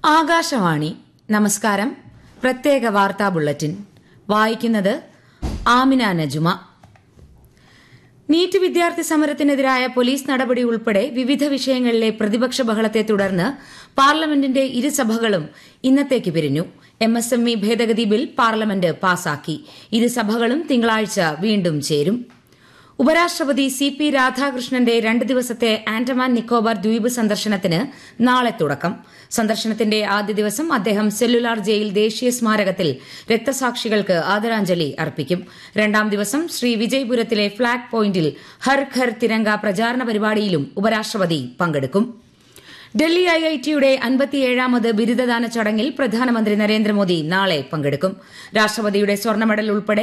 ആകാശവാണി നമസ്കാരം പ്രത്യേക വാർത്താ ബുള്ളറ്റിൻ വായിക്കുന്നത് ആമിന നജുമ നീറ്റ് വിദ്യാർത്ഥി സമരത്തിനെതിരായ പോലീസ് നടപടി ഉൾപ്പെടെ വിവിധ വിഷയങ്ങളിലെ പ്രതിപക്ഷ ബഹളത്തെ തുടർന്ന് പാർലമെന്റിന്റെ ഇരുസഭകളും ഇന്നത്തേക്ക് പിരിഞ്ഞു എംഎസ്എംഇ ഭേദഗതി ബിൽ പാർലമെന്റ് പാസാക്കി ഇരുസഭകളും തിങ്കളാഴ്ച വീണ്ടും ചേരും ഉപരാഷ്ട്രപതി സി പി രാധാകൃഷ്ണന്റെ രണ്ട് ദിവസത്തെ ആൻഡമാൻ നിക്കോബാർ ദ്വീപ് സന്ദർശനത്തിന് നാളെ തുടക്കം സന്ദർശനത്തിന്റെ ആദ്യ ദിവസം അദ്ദേഹം സെല്ലുലാർ ജയിൽ ദേശീയ സ്മാരകത്തിൽ രക്തസാക്ഷികൾക്ക് ആദരാഞ്ജലി അർപ്പിക്കും രണ്ടാം ദിവസം ശ്രീ വിജയ്പുരത്തിലെ ഫ്ളാഗ് പോയിന്റിൽ ഹർ ഘർ തിരങ്ക പ്രചാരണ പരിപാടിയിലും ഉപരാഷ്ട്രപതി പങ്കെടുക്കും ഡൽഹി ഐഐടിയുടെ അൻപത്തിയേഴാമത് ബിരുദദാന ചടങ്ങിൽ പ്രധാനമന്ത്രി നരേന്ദ്രമോദി നാളെ പങ്കെടുക്കും രാഷ്ട്രപതിയുടെ സ്വർണ്ണ മെഡൽ ഉൾപ്പെടെ